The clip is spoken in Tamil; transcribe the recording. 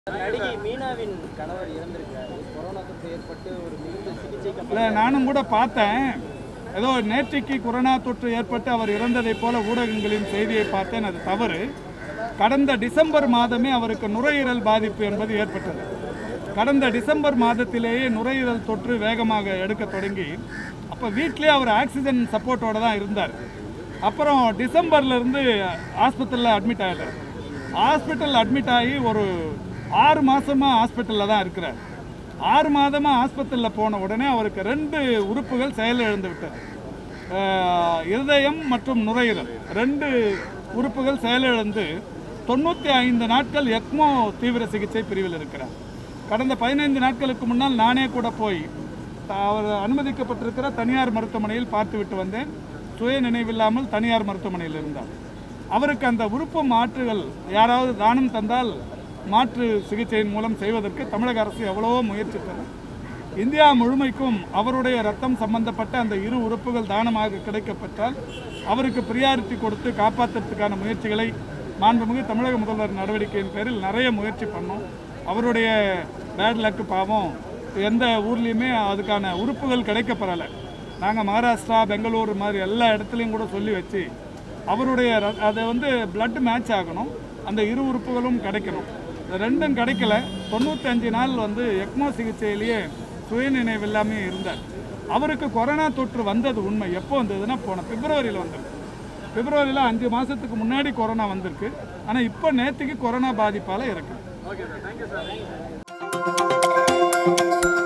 நடிகை மீனாவின் கணவர் இறந்திருக்கிறாரு கொரோனா தொற்று ஏற்பட்டு ஒரு மிகுந்த சிகிச்சைக்கு இல்லை நானும் கூட பார்த்தேன் ஏதோ நேற்றைக்கு கொரோனா தொற்று ஏற்பட்டு அவர் இறந்ததைப் போல ஊடகங்களின் செய்தியை பார்த்தேன் அது தவறு கடந்த டிசம்பர் மாதமே அவருக்கு நுரையீரல் பாதிப்பு என்பது ஏற்பட்டது கடந்த டிசம்பர் மாதத்திலேயே நுரையீரல் தொற்று வேகமாக எடுக்க தொடங்கி அப்போ வீட்டிலே அவர் ஆக்சிஜன் சப்போர்ட்டோட தான் இருந்தார் அப்புறம் டிசம்பர்ல இருந்து ஹாஸ்பிட்டலில் அட்மிட் ஆகிட்டார் ஹாஸ்பிட்டல் அட்மிட் ஆகி ஒரு ஆறு மாசமாக ஹாஸ்பிட்டலில் தான் இருக்கிறார் ஆறு மாதமாக ஹாஸ்பிட்டலில் போன உடனே அவருக்கு ரெண்டு உறுப்புகள் செயலிழந்து விட்டது அஹ், இருதயம் மற்றும் நுரையீரல் ரெண்டு உறுப்புகள் செயலிழந்து தொண்ணூற்றி ஐந்து நாட்கள் எக்மோ தீவிர சிகிச்சை பிரிவில் இருக்கிறார் கடந்த பதினைந்து நாட்களுக்கு முன்னால் நானே கூட போய் த- அவர் அனுமதிக்கப்பட்டிருக்கிற தனியார் மருத்துவமனையில் பார்த்துவிட்டு வந்தேன் சுய நினைவில்லாமல் தனியார் மருத்துவமனையில் இருந்தார் அவருக்கு அந்த உறுப்பு மாற்றுகள் யாராவது தானம் தந்தால் மாற்று சிகிச்சையின் மூலம் செய்வதற்கு தமிழக அரசு எவ்வளவோ முயற்சித்தது இந்தியா முழுமைக்கும் அவருடைய ரத்தம் சம்பந்தப்பட்ட அந்த இரு உறுப்புகள் தானமாக கிடைக்கப்பெற்றால் அவருக்கு பிரியாரிட்டி கொடுத்து காப்பாற்றுறதுக்கான முயற்சிகளை மாண்புமிகு தமிழக முதல்வர் நடவடிக்கையின் பேரில் நிறைய முயற்சி பண்ணோம் அவருடைய பேட் லக்கு பாவம் எந்த ஊர்லேயுமே அதுக்கான உறுப்புகள் கிடைக்கப்பெறலை நாங்கள் மகாராஷ்டிரா பெங்களூர் மாதிரி எல்லா இடத்துலையும் கூட சொல்லி வச்சு அவருடைய ர- அதை வந்து blood மேட்ச் ஆகணும் அந்த இரு உறுப்புகளும் கிடைக்கணும் இது ரெண்டும் கிடைக்கல தொண்ணூத்தஞ்சு நாள் வந்து எக்மோ சிகிச்சையிலேயே சுயநினைவு இல்லாமல் இருந்தார் அவருக்கு கொரோனா தொற்று வந்தது உண்மை எப்போ வந்ததுன்னா போன பிப்ரவரியில் வந்தது பிப்ரவரியில் அஞ்சு மாதத்துக்கு முன்னாடி கொரோனா வந்திருக்கு ஆனால் இப்போ நேற்றுக்கு கொரோனா பாதிப்பால் இருக்கு ஓகே சார் தேங்க்யூ சார்